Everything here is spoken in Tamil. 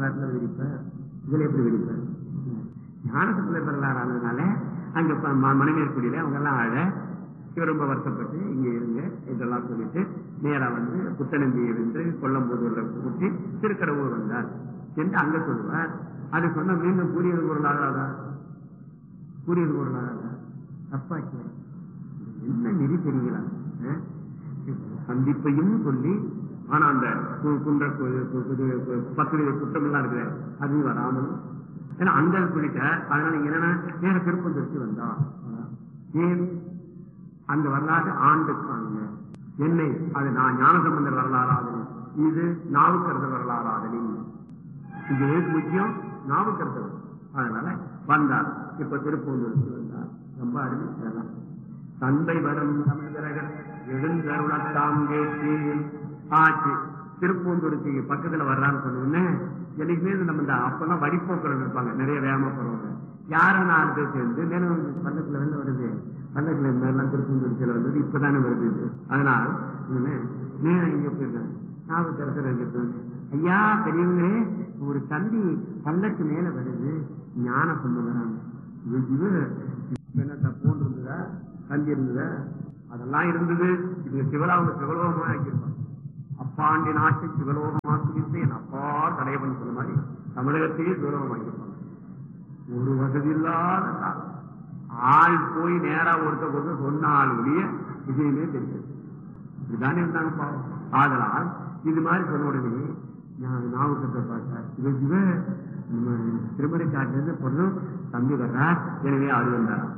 வரலாற்றுல வெடிப்பார் இதுல எப்படி வெடிப்பார் ஞானசம்பந்த வரலாறு ஆனதுனால அங்க ப- ம- மணிமேற்குடியில அவங்க எல்லாம் ஆழ இவர் ரொம்ப வருத்தப்பட்டு இங்க இருங்க இதெல்லாம் சொல்லிட்டு நேரா வந்து புத்தனந்தியை வென்று கொல்லம்பூதூர்ல கூட்டி திருக்கடவுர் வந்தார் என்று அங்க சொல்லுவார் அது சொன்ன மீண்டும் கூறியது பொருளாதாரா கூறியது பொருளாதாரா தப்பாச்சு என்ன நெறி தெரியுங்களா அஹ்? சந்திப்பையும் சொல்லி ஆனா அந்த கு- குன்ற கு- கு- கு- கு- பத்து வித குற்றம் எல்லாம் இருக்குது அதுவும் வராமல் ஏன்னா அங்க சொல்லிட்ட அதனால இங்க என்னன்னா நேர திருப்பந்தெடுத்து வந்தா ஏன் அந்த வரலாறு ஆண்டு காணுங்க என்னை அது நான் ஞானசம்பந்தர் வரலாறாதலின் இது நாவுக்கரசர் வரலாறாதலின் இங்க எதுக்கு முக்கியம் நாவுக்கரசர் அதனால வந்தார் இப்ப திருப்பூந்தூருக்கு வந்தார் ரொம்ப அருமை இதெல்லாம். தந்தை வரும் தமிழகர் எழுந்தருளத்தாம் கேட்டு ஆச்சு திருப்பூந்தூருக்கு பக்கத்துல வர்றான்னு சொன்னோடனே என்னைக்குமே இந்த நம்ம இந்த அப்பெல்லாம் வடிப்போக்கள் இருப்பாங்க நிறைய வேகமா போறவங்க யாரும் நாலு பேர் சேர்ந்து மேலும் பல்லத்துல வெளில வருது பல்லத்துல இந்த எல்லாம் திருப்பூந்தூருக்குல வந்தது இப்பதானே வருது இது. அதனால் நேரம் இங்க போயிருக்காங்க நாவுக்கரசர் எங்க போயிருக்காங்க. ஐயா பெரியவங்களே ஒரு தந்தி பல்லக்கு மேல வருது ஞான சம்பந்தம் இது என்ன தப்போன்னு இருந்ததா தந்தி இருந்ததா அதெல்லாம் இருந்தது இது சிவலாவும் சிவலோகமா ஆக்கியிருப்பாங்க அப்பாண்டி நாட்டு சிவலோகமாக்கு என் அப்பா தலைவன் சொன்ன மாதிரி தமிழகத்தையே சிவலோகமாக்கியிருப்பாங்க ஒரு வசதி இல்லாத நாள். ஆள் போய் நேரா ஒருத்த ஒருத்தர் சொன்னால் ஒழிய விஷயமே தெரியாது இதுதானே இருந்தாங்க பாவம் ஆதலால் இது மாதிரி சொன்ன உடனே நான் நாவுக்கத்தை பார்த்தேன் இவ இவ திருமணி காட்டிலிருந்து பொண்ணும் தம்பி வர்றார் எனவே அது வந்தாராம்